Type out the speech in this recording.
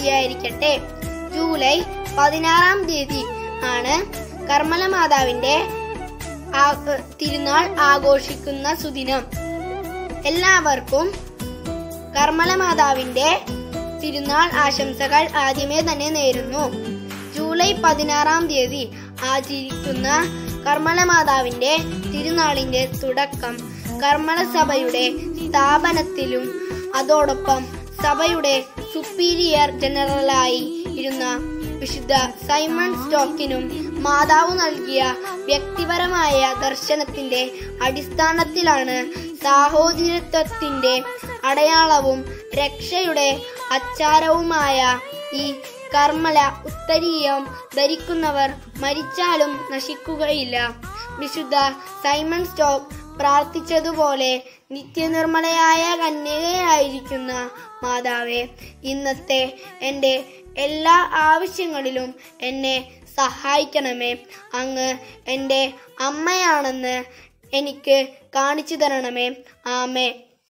സ്തുതിയായിരിക്കട്ടെ ജൂലൈ പതിനാറാം തീയതി ആണ് കർമ്മല മാതാവിന്റെ ആ- തിരുനാൾ ആഘോഷിക്കുന്ന സുദിനം എല്ലാവർക്കും കർമ്മല മാതാവിന്റെ തിരുനാൾ ആശംസകൾ ആദ്യമേ തന്നെ നേരുന്നു ജൂലൈ പതിനാറാം തീയതി ആചരിക്കുന്ന കർമ്മല മാതാവിന്റെ തിരുനാളിന്റെ തുടക്കം കർമ്മല സഭയുടെ സ്ഥാപനത്തിലും അതോടൊപ്പം സഭയുടെ സുപ്പീരിയർ ജനറലായി ഇരുന്ന വിശുദ്ധ സൈമൺ സ്റ്റോക്കിനും മാതാവ് നൽകിയ വ്യക്തിപരമായ ദർശനത്തിന്റെ അടിസ്ഥാനത്തിലാണ് സാഹോദര്യത്വത്തിന്റെ അടയാളവും രക്ഷയുടെ അച്ചാരവുമായ ഈ കർമ്മല ഉത്തരീയം ധരിക്കുന്നവർ മരിച്ചാലും നശിക്കുകയില്ല വിശുദ്ധ സൈമൺ സ്റ്റോക്ക് പ്രാർത്ഥിച്ചതുപോലെ നിത്യനിർമ്മലയായ കന്യകയായിരിക്കുന്ന മാതാവേ ഇന്നത്തെ എൻ്റെ എല്ലാ ആവശ്യങ്ങളിലും എന്നെ സഹായിക്കണമേ അങ്ങ് എൻ്റെ അമ്മയാണെന്ന് എനിക്ക് കാണിച്ചു തരണമേ ആമേ